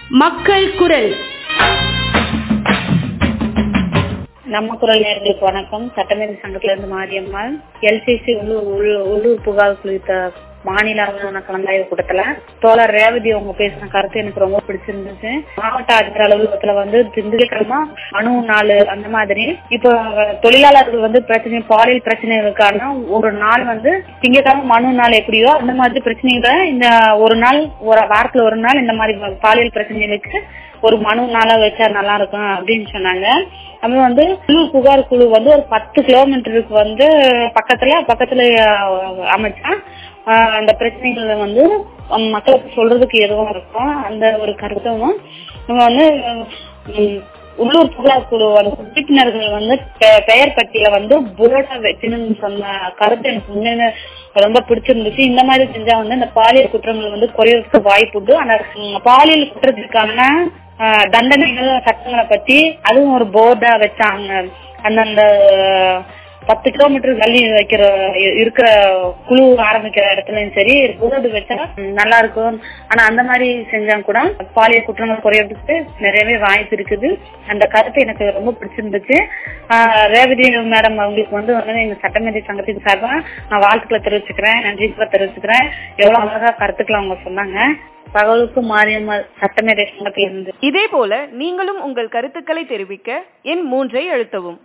மக்கள் குரல் நம்ம குரல் நேர்களுக்கு வணக்கம் சட்டமேதை சங்கத்திலிருந்து மாரியம்மாள் எல்சிசி உள்ளூர் உள்- உள்ளூர் புகார் குறித்த மாநில அளவிலான கலந்தாய்வு கூட்டத்துல தோழர் ரேவதி அவங்க பேசின கருத்து எனக்கு ரொம்ப பிடிச்சிருந்துச்சு மாவட்ட ஆட்சியர் அலுவலகத்துல வந்து திண்டுக்கிழமை அணு நாள் அந்த மாதிரி இப்போ தொழிலாளர்கள் வந்து பிரச்சனை பாலியல் பிரச்சனைகளுக்கான ஒரு நாள் வந்து திங்கட்கிழமை மனு நாள் எப்படியோ அந்த மாதிரி பிரச்சனைகளை இந்த ஒரு நாள் ஒரு வாரத்துல ஒரு நாள் இந்த மாதிரி பாலியல் பிரச்சனைகளுக்கு ஒரு மனு நாளா வச்சா நல்லா இருக்கும் அப்படின்னு சொன்னாங்க அப்புறம் வந்து உள்ளூர் புகார் குழு வந்து ஒரு பத்து கிலோமீட்டருக்கு வந்து பக்கத்துல பக்கத்துல அஹ், அமைச்சா அஹ், அந்த பிரச்சனைகளை வந்து அஹ், மக்களுக்கு சொல்றதுக்கு எதுவும் இருக்கும் அந்த ஒரு கருத்தும் நம்ம வந்து உம், உள்ளூர் புகார் குழு வந்து உறுப்பினர்கள் வந்து பெ- பெயர் பட்டியல வந்து போர்டா வச்சுன்னு சொன்ன கருத்து எனக்கு உண்மையில ரொம்ப பிடிச்சிருந்துச்சு இந்த மாதிரி செஞ்சா வந்து இந்த பாலியல் குற்றங்கள் வந்து குறையறதுக்கு வாய்ப்பு உண்டு அந்த உம், பாலியல் குற்றத்திற்கான ஆஹ் தண்டனைகள் சட்டங்களை பத்தி அதுவும் ஒரு போர்டா வச்சாங்க அந்தந்த பத்து கிலோமீட்டர் தள்ளி வைக்கிற இ- இருக்கிற குழு ஆரம்பிக்கிற இடத்துலயும் சரி போர்டு வச்சா ம், நல்லா இருக்கும் ஆனா அந்த மாதிரி செஞ்சா கூட பாலியல் குற்றங்கள் குறையறதுக்கு நிறையவே வாய்ப்பு இருக்குது அந்த கருத்து எனக்கு ரொம்ப பிடிச்சிருந்துச்சு ஆஹ் ரேவதி மேடம் அவங்களுக்கு வந்து வந்து எங்க சட்டமேதை சங்கத்தின் சார்பா நான் வாழ்த்துக்களை தெரிவிச்சுக்கிறேன் நன்றி கூட தெரிவிச்சுக்கிறேன் எவ்வளவு அழகா கருத்துக்களை அவங்க சொன்னாங்க தகவலுக்கு மாரியம்மா சட்டமேதை சங்கத்திலிருந்து இதே போல நீங்களும் உங்கள் கருத்துக்களை தெரிவிக்க எண் மூன்றை அழுத்தவும்